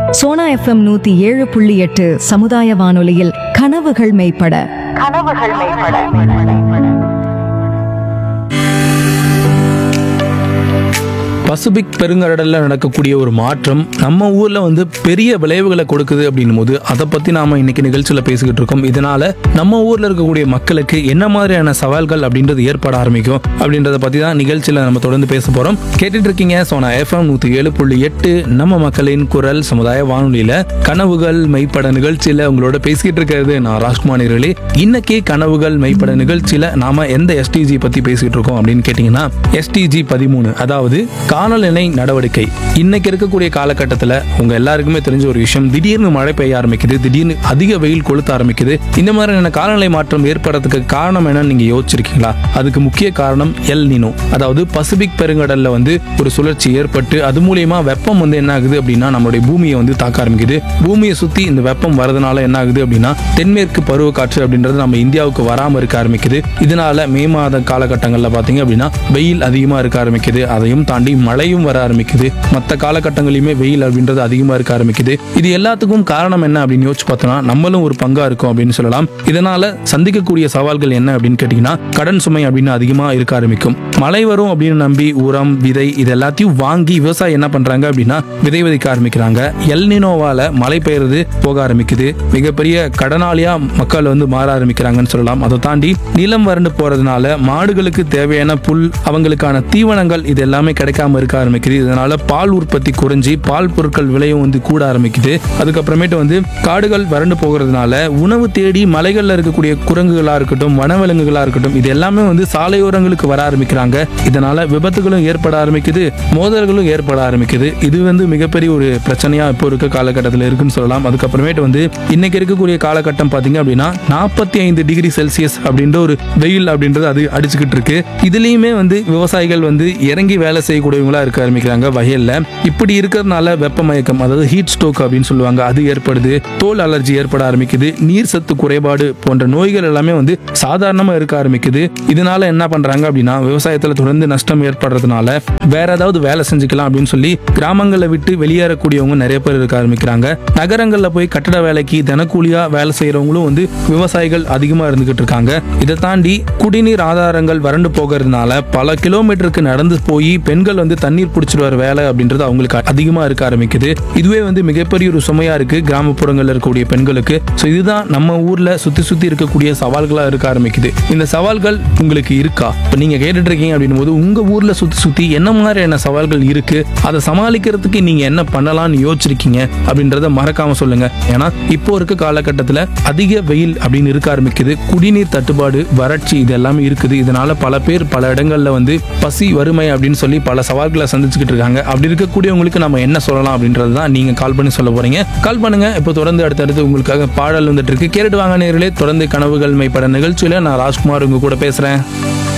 Sona FM நூத்தி ஏழு புள்ளி எட்டு சமுதாய வானொலியில் கனவுகள் மெய்ப்பட கனவுகள் மேம்பட பசிபிக் பெருங்கடல்ல நடக்கக்கூடிய ஒரு மாற்றம் நம்ம ஊர்ல வந்து பெரிய விளைவுகளை கொடுக்குது அப்படின்னும் போது அதை பத்தி நாம இன்னைக்கு நிகழ்ச்சியில பேசிக்கிட்டு இருக்கோம் இதனால நம்ம ஊர்ல இருக்கக்கூடிய மக்களுக்கு என்ன மாதிரியான சவால்கள் அப்படின்றது ஏற்பட ஆரம்பிக்கும் அப்படின்றத பத்தி தான் நிகழ்ச்சியில நம்ம தொடர்ந்து பேச போறோம் கேட்டுட்டு இருக்கீங்க சோனா எஃப்எம் நூத்தி ஏழு புள்ளி எட்டு நம்ம மக்களின் குரல் சமுதாய வானொலியில கனவுகள் மெய்ப்பட நிகழ்ச்சியில உங்களோட பேசிக்கிட்டு இருக்கிறது நான் ராஜ்குமார் நேர்களே இன்னைக்கு கனவுகள் மெய்ப்பட நிகழ்ச்சியில நாம எந்த எஸ்டிஜி பத்தி பேசிக்கிட்டு இருக்கோம் அப்படின்னு கேட்டீங்கன்னா எஸ்டிஜி பதிமூணு அதாவது காலநிலை நடவடிக்கை இன்னைக்கு இருக்கக்கூடிய காலகட்டத்தில் உங்க எல்லாருக்குமே தெரிஞ்ச ஒரு விஷயம் திடீர்னு மழை பெய்ய ஆரம்பிக்குது திடீர்னு அதிக வெயில் கொளுத்த ஆரம்பிக்குது இந்த மாதிரியான காலநிலை மாற்றம் ஏற்படுறதுக்கு காரணம் என்னன்னு நீங்க யோசிச்சிருக்கீங்களா அதுக்கு முக்கிய காரணம் எல் நினோ அதாவது பசிபிக் பெருங்கடல்ல வந்து ஒரு சுழற்சி ஏற்பட்டு அது மூலியமா வெப்பம் வந்து என்ன ஆகுது அப்படின்னா நம்மளுடைய பூமியை வந்து தாக்க ஆரம்பிக்குது பூமியை சுத்தி இந்த வெப்பம் வரதுனால என்ன ஆகுது அப்படின்னா தென்மேற்கு பருவக்காற்று அப்படின்றது நம்ம இந்தியாவுக்கு வராம இருக்க ஆரம்பிக்குது இதனால மே மாத காலகட்டங்களில் பார்த்தீங்க அப்படின்னா வெயில் அதிகமாக இருக்க ஆரம்பிக்குது அதையும் தாண்டி மழையும் வர ஆரம்பிக்குது மற்ற காலகட்டங்களிலுமே வெயில் அப்படின்றது அதிகமாக இருக்க ஆரம்பிக்குது இது எல்லாத்துக்கும் காரணம் என்ன அப்படின்னு யோசிச்சு பார்த்தோம்னா நம்மளும் ஒரு பங்கா இருக்கும் அப்படின்னு சொல்லலாம் இதனால சந்திக்கக்கூடிய சவால்கள் என்ன அப்படின்னு கேட்டிங்கன்னா கடன் சுமை அப்படின்னு அதிகமாக இருக்க ஆரம்பிக்கும் மழை வரும் அப்படின்னு நம்பி உரம் விதை இது எல்லாத்தையும் வாங்கி விவசாயம் என்ன பண்றாங்க அப்படின்னா விதை விதைக்க ஆரம்பிக்கிறாங்க எல்னினோவால மழை பெய்யறது போக ஆரம்பிக்குது மிகப்பெரிய கடனாளியா மக்கள் வந்து மாற ஆரம்பிக்கிறாங்கன்னு சொல்லலாம் அதை தாண்டி நிலம் வறண்டு போறதுனால மாடுகளுக்கு தேவையான புல் அவங்களுக்கான தீவனங்கள் இது எல்லாமே கிடைக்காம இருக்க ஆரம்பிக்குது இதனால பால் உற்பத்தி குறைஞ்சி பால் பொருட்கள் விலையும் வந்து கூட ஆரம்பிக்குது அதுக்கப்புறமேட்டு வந்து காடுகள் வறண்டு போகிறதுனால உணவு தேடி மலைகள்ல இருக்கக்கூடிய குரங்குகளா இருக்கட்டும் வனவிலங்குகளா இருக்கட்டும் இது எல்லாமே வந்து சாலையோரங்களுக்கு வர ஆரம்பிக்கிறாங்க இதனால விபத்துகளும் ஏற்பட ஆரம்பிக்குது மோதல்களும் ஏற்பட ஆரம்பிக்குது இது வந்து மிகப்பெரிய ஒரு பிரச்சனையா இப்போ இருக்க காலகட்டத்தில் இருக்குன்னு சொல்லலாம் அதுக்கப்புறமேட்டு வந்து இன்னைக்கு இருக்கக்கூடிய காலகட்டம் பாத்தீங்க அப்படின்னா நாற்பத்தி ஐந்து டிகிரி செல்சியஸ் அப்படின்ற ஒரு வெயில் அப்படின்றது அது அடிச்சுக்கிட்டு இருக்கு இதுலயுமே வந்து விவசாயிகள் வந்து இறங்கி வேலை செய்யக்கூடியவங்களா இருக்க ஆரம்பிக்கிறாங்க வயல்ல இப்படி இருக்கிறதுனால வெப்பமயக்கம் அதாவது ஹீட் ஸ்ட்ரோக் அப்படின்னு சொல்லுவாங்க அது ஏற்படுது தோல் அலர்ஜி ஏற்பட ஆரம்பிக்குது நீர் சத்து குறைபாடு போன்ற நோய்கள் எல்லாமே வந்து சாதாரணமா இருக்க ஆரம்பிக்குது இதனால என்ன பண்றாங்க அப்படின்னா விவசாயத்துல தொடர்ந்து நஷ்டம் ஏற்படுறதுனால வேற ஏதாவது வேலை செஞ்சுக்கலாம் அப்படின்னு சொல்லி கிராமங்களை விட்டு வெளியேறக்கூடியவங்க நிறைய பேர் இருக்க ஆரம்பிக்கிறாங்க நகரங்கள்ல போய் கட்டட வேலைக்கு தினக்கூலியா வேலை செய்யறவங்களும் வந்து விவசாயிகள் அதிகமா இருந்துகிட்டு இருக்காங்க இதை தாண்டி குடிநீர் ஆதாரங்கள் வறண்டு போகிறதுனால பல கிலோமீட்டருக்கு நடந்து போய் பெண்கள் வந்து தண்ணீர் பிடிச்சிட்டு வர வேலை அப்படின்றது அவங்களுக்கு அதிகமா இருக்க ஆரம்பிக்குது இதுவே வந்து மிகப்பெரிய ஒரு சுமையா இருக்கு கிராமப்புறங்கள்ல இருக்கக்கூடிய பெண்களுக்கு ஸோ இதுதான் நம்ம ஊர்ல சுத்தி சுத்தி இருக்கக்கூடிய சவால்களா இருக்க ஆரம்பிக்குது இந்த சவால்கள் உங்களுக்கு இருக்கா இப்போ நீங்க கேட்டுட்டு இருக்கீங்க அப்படின்னும் போது உங்க ஊர்ல சுத்தி சுத்தி என்ன மாதிரியான சவால்கள் இருக்கு அதை சமாளிக்கிறதுக்கு நீங்க என்ன பண்ணலாம்னு யோசிச்சிருக்கீங்க அப்படின்றத மறக்காம சொல்லுங்க ஏன்னா இப்போ இருக்க காலகட்டத்தில் அதிக வெயில் அப்படின்னு இருக்க ஆரம்பிக்குது குடிநீர் தட்டுப்பாடு வறட்சி இது எல்லாமே இருக்குது இதனால பல பேர் பல இடங்கள்ல வந்து பசி வறுமை அப்படின்னு சொல்லி பல சவால்களை சந்திச்சுக்கிட்டு இருக்காங்க அப்படி இருக்கக்கூடியவங்களுக்கு நம்ம என்ன சொல்லலாம் அப்படின்றது தான் நீங்க கால் பண்ணி சொல்ல போறீங்க கால் பண்ணுங்க இப்போ தொடர்ந்து அடுத்தடுத்து உங்களுக்காக பாடல் வந்துட்டு இருக்கு கேட்டுட்டு வாங்க நேர்களே தொடர்ந்து கனவுகள் மைப்பட நிகழ்ச்சியில நான் ராஜ்குமார் உங்க கூட பேசுறேன்